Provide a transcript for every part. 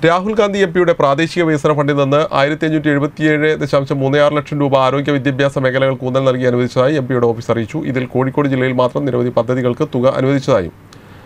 Rahul Gandhi M പിയുടെ പ്രാദേശിക വികസന ഫണ്ടിൽ നിന്ന് ആയിരത്തി അഞ്ഞൂറ്റി എഴുപത്തിയേഴ് ദശാംശം മൂന്ന് ആറ് ലക്ഷം രൂപ ആരോഗ്യ വിദ്യാഭ്യാസ മേഖലകൾക്ക് ഊന്നൽ നൽകി അനുവദിച്ചതായി എം പിയുടെ ഓഫീസ് അറിയിച്ചു ഇതിൽ കോഴിക്കോട് ജില്ലയിൽ മാത്രം നിരവധി പദ്ധതികൾക്ക് തുക അനുവദിച്ചതായും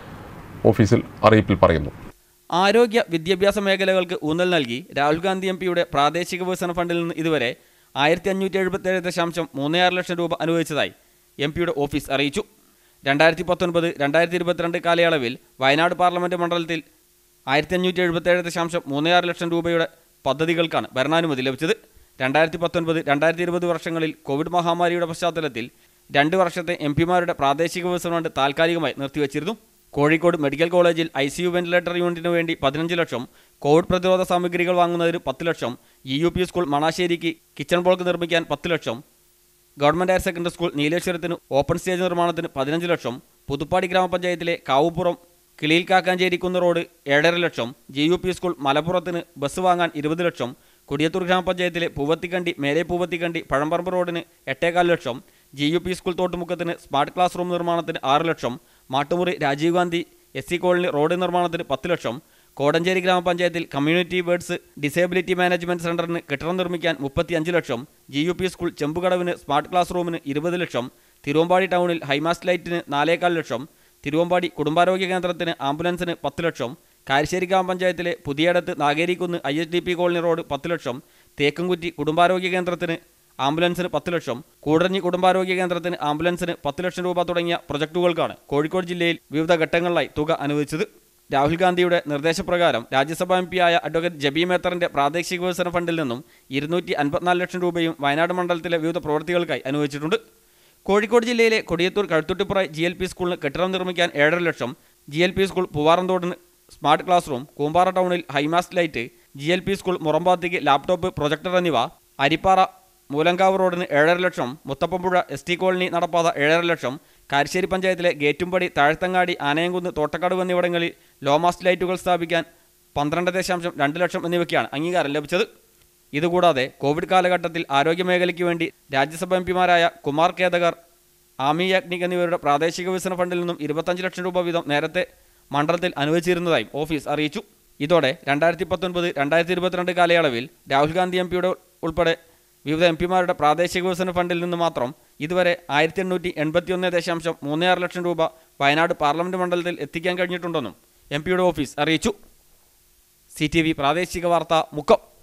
ഓഫീസിൽ അറിയിപ്പിൽ പറയുന്നു ആരോഗ്യ വിദ്യാഭ്യാസ മേഖലകൾക്ക് ഊന്നൽ നൽകി രാഹുൽ ഗാന്ധി എം പിയുടെ പ്രാദേശിക വികസന ഫണ്ടിൽ നിന്ന് ഇതുവരെ ആയിരത്തി അഞ്ഞൂറ്റി എഴുപത്തേഴ് ദശാംശം മൂന്ന് ആറ് ലക്ഷം രൂപ അനുവദിച്ചതായി എം പിയുടെ ഓഫീസ് അറിയിച്ചു രണ്ടായിരത്തി പത്തൊൻപത് രണ്ടായിരത്തി ഇരുപത്തിരണ്ട് കാലയളവിൽ വയനാട് പാർലമെന്റ് മണ്ഡലത്തിൽ ആയിരത്തി അഞ്ഞൂറ്റി എഴുപത്തേഴ് ദശാംശം മൂന്ന് ആറ് ലക്ഷം രൂപയുടെ പദ്ധതികൾക്കാണ് ഭരണാനുമതി ലഭിച്ചത് രണ്ടായിരത്തി പത്തൊൻപത് രണ്ടായിരത്തി ഇരുപത് വർഷങ്ങളിൽ കോവിഡ് മഹാമാരിയുടെ പശ്ചാത്തലത്തിൽ രണ്ട് വർഷത്തെ എം പിമാരുടെ പ്രാദേശിക വികസന ഫണ്ട് താൽക്കാലികമായി നിർത്തിവച്ചിരുന്നു കോഴിക്കോട് മെഡിക്കൽ കോളേജിൽ ഐ സി യു വെന്റിലേറ്റർ യൂണിറ്റിന് വേണ്ടി പതിനഞ്ച് ലക്ഷം കോവിഡ് പ്രതിരോധ സാമഗ്രികൾ വാങ്ങുന്നതിന് പത്ത് ലക്ഷം ഇ യു പി സ്കൂൾ മണാശ്ശേരിക്ക് കിച്ചൺ ബ്ലോക്ക് നിർമ്മിക്കാൻ പത്ത് ലക്ഷം ഗവൺമെന്റ് ഹയർ സെക്കൻഡറി സ്കൂൾ നീലേശ്വരത്തിന് ഓപ്പൺ സ്റ്റേജ് നിർമ്മാണത്തിന് പതിനഞ്ച് ലക്ഷം പുതുപ്പാടി ഗ്രാമപഞ്ചായത്തിലെ കാവുപുറം കിളിയിൽ കാക്കാഞ്ചേരിക്കുന്ന് റോഡ് ഏഴര ലക്ഷം ജി യു പി സ്കൂൾ മലപ്പുറത്തിന് ബസ് വാങ്ങാൻ ഇരുപത് ലക്ഷം കൊടിയത്തൂർ ഗ്രാമപഞ്ചായത്തിലെ പൂവത്തിക്കണ്ടി മേലെ പൂവത്തിക്കണ്ടി പഴമ്പറമ്പ് റോഡിന് എട്ടേകാൽ ലക്ഷം ജി യു പി സ്കൂൾ തോട്ടുമുക്കത്തിന് സ്മാർട്ട് ക്ലാസ് റൂം നിർമ്മാണത്തിന് ആറ് ലക്ഷം Mattumuri Rajiv Gandhi S C colony road നിർമ്മാണത്തിന് പത്ത് ലക്ഷം കോടഞ്ചേരി ഗ്രാമപഞ്ചായത്തിൽ കമ്മ്യൂണിറ്റി ബേഡ്സ് ഡിസേബിലിറ്റി മാനേജ്മെന്റ് സെന്ററിന് കെട്ടിടം നിർമ്മിക്കാൻ മുപ്പത്തി അഞ്ച് ലക്ഷം ജി യു പി സ്കൂൾ ചെമ്പുകടവിന് സ്മാർട്ട് ക്ലാസ് റൂമിന് ഇരുപത് ലക്ഷം തിരുവമ്പാടി ടൗണിൽ ഹൈമാസ്റ്റ് ലൈറ്റിന് നാലേകാൽ ലക്ഷം തിരുവമ്പാടി കുടുംബാരോഗ്യ കേന്ദ്രത്തിന് ആംബുലൻസിന് പത്ത് ലക്ഷം കാരശ്ശേരി ഗ്രാമപഞ്ചായത്തിലെ Puthiyadath Nagerikunnu I H D P colony road പത്ത് ലക്ഷം തേക്കൻകുറ്റി കുടുംബാരോഗ്യ കേന്ദ്രത്തിന് ആംബുലൻസിന് പത്ത് ലക്ഷം കൂടഞ്ഞി കുടുംബാരോഗ്യ കേന്ദ്രത്തിന് ആംബുലൻസിന് പത്ത് ലക്ഷം രൂപ തുടങ്ങിയ പ്രൊജക്ടുകൾക്കാണ് കോഴിക്കോട് ജില്ലയിൽ വിവിധ ഘട്ടങ്ങളിലായി തുക അനുവദിച്ചത് രാഹുൽ ഗാന്ധിയുടെ നിർദ്ദേശപ്രകാരം രാജ്യസഭാ എം പിയായ അഡ്വക്കേറ്റ് ജബി മേത്തറിന്റെ പ്രാദേശിക വികസന ഫണ്ടിൽ നിന്നും ഇരുന്നൂറ്റി അൻപത്തിനാല് ലക്ഷം രൂപയും വയനാട് മണ്ഡലത്തിലെ വിവിധ പ്രവൃത്തികൾക്കായി അനുവദിച്ചിട്ടുണ്ട് കോഴിക്കോട് ജില്ലയിലെ Kodiyathur Kazhuthuttippura G L P സ്കൂളിന് കെട്ടിടം നിർമ്മിക്കാൻ ഏഴര ലക്ഷം ജി എൽ പി സ്കൂൾ പൂവാറന്തോടിന് സ്മാർട്ട് ക്ലാസ് റൂം കൂമ്പാറ ടൗണിൽ high mast light G L P school മുറമ്പാത്തിക്ക് ലാപ്ടോപ്പ് പ്രൊജക്ടർ എന്നിവ അരിപ്പാറ മൂലങ്കാവ് റോഡിന് ഏഴര ലക്ഷം മുത്തപ്പമ്പുഴ എസ് ടി കോളനി നടപ്പാത ഏഴര ലക്ഷം കാരശ്ശേരി പഞ്ചായത്തിലെ ഗേറ്റുംപടി താഴ്ത്തങ്ങാടി ആനയംകുന്ന് തോട്ടക്കടവ് എന്നിവിടങ്ങളിൽ ലോമാസ്റ്റ് ലൈറ്റുകൾ സ്ഥാപിക്കാൻ പന്ത്രണ്ട് ദശാംശം രണ്ട് ലക്ഷം എന്നിവയ്ക്കാണ് അംഗീകാരം ലഭിച്ചത് ഇതുകൂടാതെ കോവിഡ് കാലഘട്ടത്തിൽ ആരോഗ്യമേഖലയ്ക്ക് വേണ്ടി രാജ്യസഭ എം പിമാരായ കുമാർ കേദകർ ആമി യാഗ്നിക് എന്നിവരുടെ പ്രാദേശിക വികസന ഫണ്ടിൽ നിന്നും ഇരുപത്തഞ്ച് ലക്ഷം രൂപ വീതം നേരത്തെ മണ്ഡലത്തിൽ അനുവദിച്ചിരുന്നതായും ഓഫീസ് അറിയിച്ചു ഇതോടെ രണ്ടായിരത്തി പത്തൊൻപത് രണ്ടായിരത്തി ഇരുപത്തിരണ്ട് കാലയളവിൽ രാഹുൽ ഗാന്ധി എം പിയുടെ ഉൾപ്പെടെ വിവിധ എം പിമാരുടെ പ്രാദേശിക വികസന ഫണ്ടിൽ നിന്ന് മാത്രം ഇതുവരെ ആയിരത്തി എണ്ണൂറ്റി എൺപത്തി ഒന്ന് ദശാംശം മൂന്ന് ആറ് ലക്ഷം രൂപ വയനാട് പാർലമെന്റ് മണ്ഡലത്തിൽ എത്തിക്കാൻ കഴിഞ്ഞിട്ടുണ്ടെന്നും എം പിയുടെ ഓഫീസ് അറിയിച്ചു സി ടി വി പ്രാദേശിക വാർത്ത മുക്കം